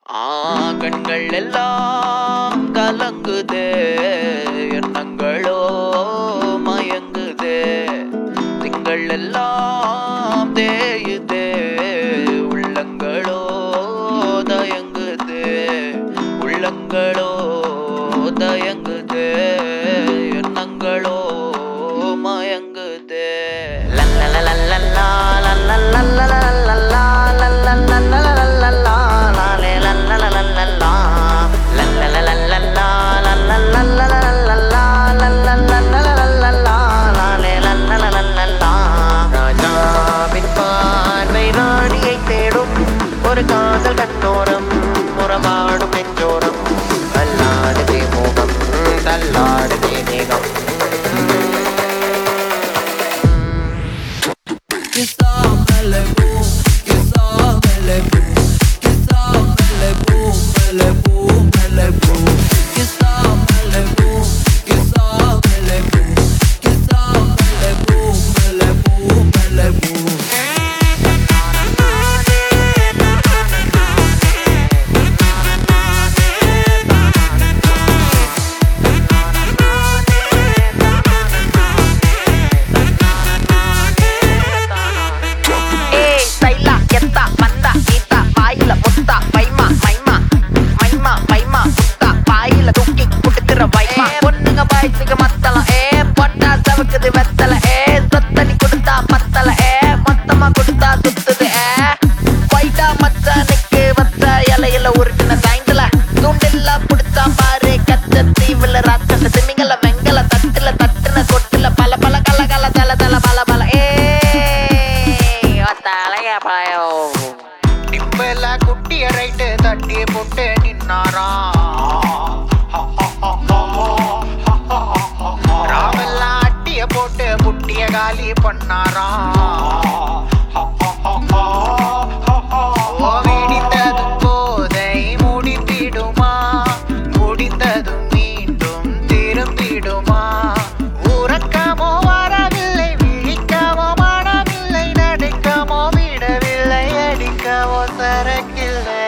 ஆ கண்கள் எல்லாம் கலங்குதே எண்ணங்களோ மயங்குதே திங்கள் எல்லாம் தேயுதே உள்ளங்களோ தயங்குதே உள்ளங்களோ தயங்குதே எண்ணங்களோ மயங்குதே லல்லலலல்லல்லா, லல்லலலல்லல்லா, லல்லலலல்லல்லா, லாலே லல்லலலல்லல்லா, லல்லலலல்லல்லா, லல்லலலல்லல்லா, லல்லலலல்லல்லா, லாலே லல்லலலல்லல்லா. ராஜாவின் பார்வை ராணியை தேடும் ஒரு காதல் கண்ணோரம் உறவாடும் நெஞ்சோரம் அல்லாடுதே மோகம் தள்ளாடுதே மேகம் ஏய் சைலா எத்தா வந்தா கீதா வாயில முத்தா வைமா மைமா மைமா மைமா முத்தா வாயில தூக்கி குடுக்குற வைமா பொண்ணுங்க பாய்ச்சுக்கு மத்தலாம் ஏ பொட்டா சவக்குது வெத்தல ஏ சொத்தனி கொடுத்தா பத்தல ஏ மொத்தமா கொடுத்தா சுத்துது ஏ வைட்டா மச்சானுக்கு வத்த இலையில உருட்டுன சாய்ந்தல தூண்டில்ல புடிச்சா பாரு கச்ச தீவுல ராட்சச திமிங்கல வெங்கல தட்டுல தட்டுன கொட்டுல பல பல கல கல தல தல பல பல ஏ தலைய பழையோ நிம்பல குட்டிய ரைட்டு தட்டி போட்டு நின்னாராம் ராவெல்லாம் அட்டிய போட்டு புட்டிய காலி பண்ணாராம் ஓ வெடித்ததும் போதை முடித்திடுமா முடிந்ததும் மீண்டும் திரும்பிடுமா உறக்கமோ வரவில்லை விழிக்கமோ மனமில்லை நடுக்கமோ விடவில்லை அடிக்கவோ சரக்கில்லை